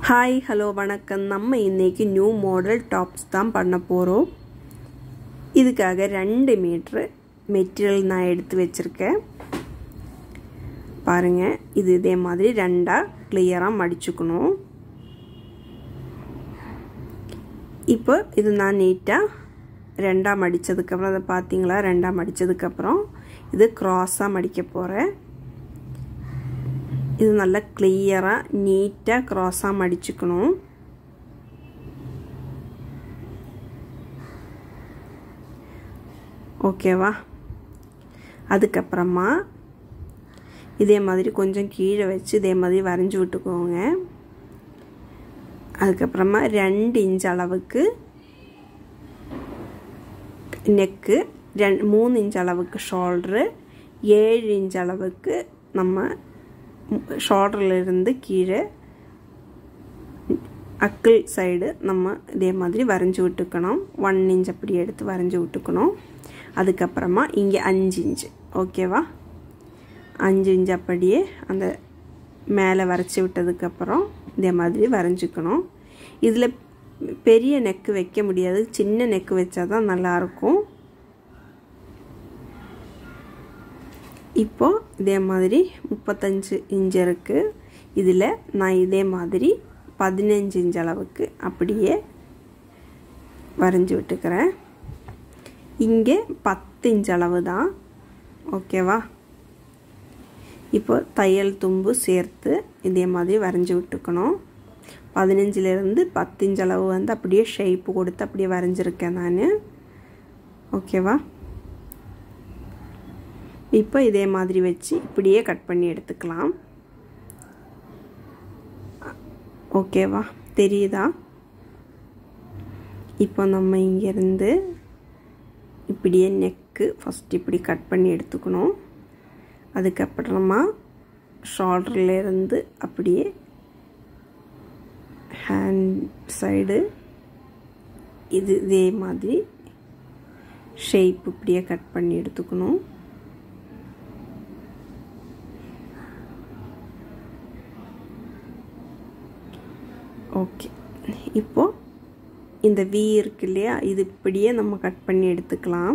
hi hello வணக்கம் நம்ம இன்றைக்கி நியூ மாடல் டாப்ஸ் தான் பண்ண போகிறோம் இதுக்காக ரெண்டு மீட்ரு மெட்டீரியல் நான் எடுத்து வச்சுருக்கேன் பாருங்கள் இது இதே மாதிரி ரெண்டாக கிளியராக மடிச்சுக்கணும் இப்போ இது நான் நீட்டாக ரெண்டாக மடித்ததுக்கப்புறம் அதை பார்த்தீங்களா ரெண்டாக மடித்ததுக்கப்புறம் இது க்ராஸாக மடிக்க போகிறேன் இது நல்லா கிளியராக நீட்டாக க்ராஸாக மடிச்சுக்கணும் ஓகேவா அதுக்கப்புறமா இதே மாதிரி கொஞ்சம் கீழே வச்சு இதே மாதிரி வரைஞ்சி விட்டுக்கோங்க அதுக்கப்புறமா ரெண்டு இன்ச் அளவுக்கு நெக்கு ரெண் மூணு இன்ச் அளவுக்கு ஷோல்ட்ரு ஏழு இன்ச் அளவுக்கு நம்ம ஷோல்டர்லேருந்து கீழே அக்கிள் சைடு நம்ம இதே மாதிரி வரைஞ்சி விட்டுக்கணும் ஒன் இன்ச் அப்படி எடுத்து வரைஞ்சி விட்டுக்கணும் அதுக்கப்புறமா இங்கே அஞ்சு இன்ச்சு ஓகேவா அஞ்சு இன்ச் அப்படியே அந்த மேலே வரைச்சி விட்டதுக்கப்புறம் இதே மாதிரி வரைஞ்சிக்கணும் இதில் பெரிய நெக்கு வைக்க முடியாது சின்ன நெக்கு வச்சா தான் நல்லாயிருக்கும் இப்போது இதே மாதிரி முப்பத்தஞ்சு இன்ச் இருக்குது இதில் நான் இதே மாதிரி பதினஞ்சு இன்ச் அளவுக்கு அப்படியே வரைஞ்சி விட்டுக்கிறேன் இங்கே பத்து இன்ச் அளவு தான் ஓகேவா இப்போ தையல் தும்பு சேர்த்து இதே மாதிரி வரைஞ்சி விட்டுக்கணும் பதினஞ்சிலேருந்து பத்து இன்ச் அளவு வந்து அப்படியே ஷேப்பு கொடுத்து அப்படியே வரைஞ்சிருக்கேன் நான் ஓகேவா இப்போ இதே மாதிரி வச்சு இப்படியே கட் பண்ணி எடுத்துக்கலாம் ஓகேவா தெரியுதா இப்போ நம்ம இங்கேருந்து இப்படியே நெக்கு ஃபஸ்ட் இப்படி கட் பண்ணி எடுத்துக்கணும் அதுக்கப்புறமா ஷோல்டர்லேருந்து அப்படியே ஹேண்ட் சைடு இது இதே மாதிரி ஷேப் இப்படியே கட் பண்ணி எடுத்துக்கணும் ஓகே இப்போது இந்த வி இருக்கு இல்லையா இது இப்படியே நம்ம கட் பண்ணி எடுத்துக்கலாம்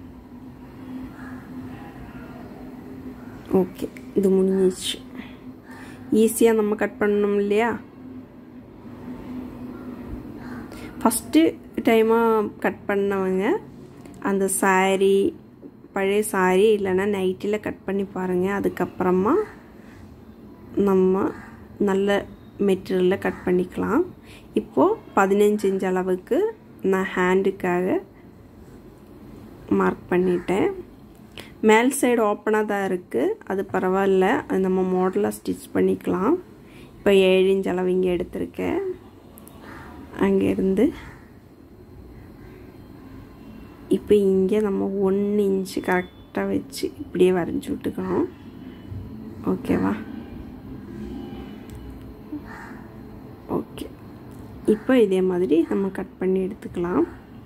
ஓகே இது முடிஞ்சிச்சு ஈஸியாக நம்ம கட் பண்ணணும் இல்லையா ஃபஸ்ட்டு டைமாக கட் பண்ணவங்க அந்த சாரீ பழைய சாரீ இல்லைன்னா நைட்டில் கட் பண்ணி பாருங்கள் அதுக்கப்புறமா நம்ம நல்ல மெட்டீரியலில் கட் பண்ணிக்கலாம் இப்போது பதினஞ்சு இன்ச் அளவுக்கு நான் ஹேண்டுக்காக மார்க் பண்ணிட்டேன் மேல் சைடு ஓப்பனாக தான் இருக்குது அது பரவாயில்ல அது நம்ம மாடலாக ஸ்டிச் பண்ணிக்கலாம் இப்போ ஏழு இன்ச் அளவு இங்கே எடுத்திருக்கேன் அங்கேருந்து இப்போ இங்கே நம்ம ஒன்று இன்ச்சு கரெக்டாக வச்சு இப்படியே வரைஞ்சி விட்டுக்கணும் ஓகேவா ஓகே இப்போ இதே மாதிரி நம்ம கட் பண்ணி எடுத்துக்கலாம்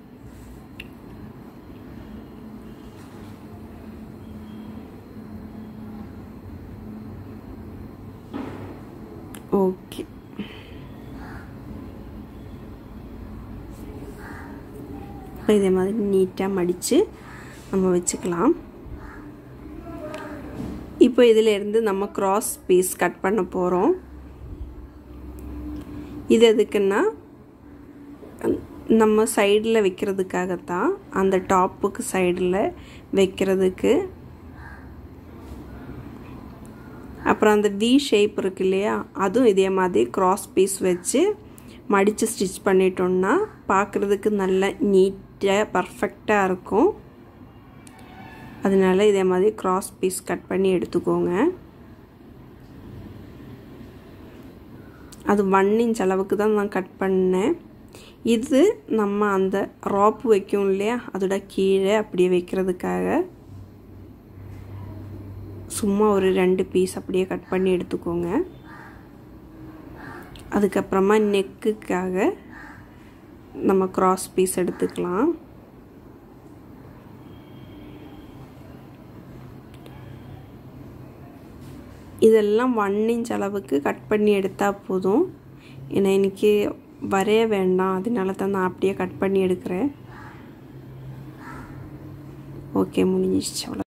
ஓகே இதே மாதிரி நீட்டாக மடித்து நம்ம வச்சுக்கலாம் இப்போ இதிலேருந்து நம்ம க்ராஸ் பீஸ் கட் பண்ண போகிறோம் இது எதுக்குன்னா நம்ம சைடில் வைக்கிறதுக்காகத்தான் அந்த டாப்புக்கு சைடில் வைக்கிறதுக்கு அப்புறம் அந்த வி ஷேப் இருக்கு இல்லையா அதுவும் இதே மாதிரி க்ராஸ் பீஸ் வச்சு மடித்து ஸ்டிச் பண்ணிட்டோம்னா பார்க்குறதுக்கு நல்ல நீட்டாக பர்ஃபெக்டாக இருக்கும் அதனால இதே மாதிரி க்ராஸ் பீஸ் கட் பண்ணி எடுத்துக்கோங்க அது ஒன் இன்ச் அளவுக்கு தான் நான் கட் பண்ணேன் இது நம்ம அந்த ராப்பு வைக்கும் இல்லையா அதோட கீழே அப்படியே வைக்கிறதுக்காக சும்மா ஒரு ரெண்டு பீஸ் அப்படியே கட் பண்ணி எடுத்துக்கோங்க அதுக்கப்புறமா நெக்குக்காக நம்ம க்ராஸ் பீஸ் எடுத்துக்கலாம் இதெல்லாம் ஒன் இன்ச் அளவுக்கு கட் பண்ணி எடுத்தால் போதும் ஏன்னா எனக்கு வரைய வேண்டாம் அதனால தான் நான் அப்படியே கட் பண்ணி எடுக்கிறேன் ஓகே முடிஞ்சிச்சு அவ்வளோ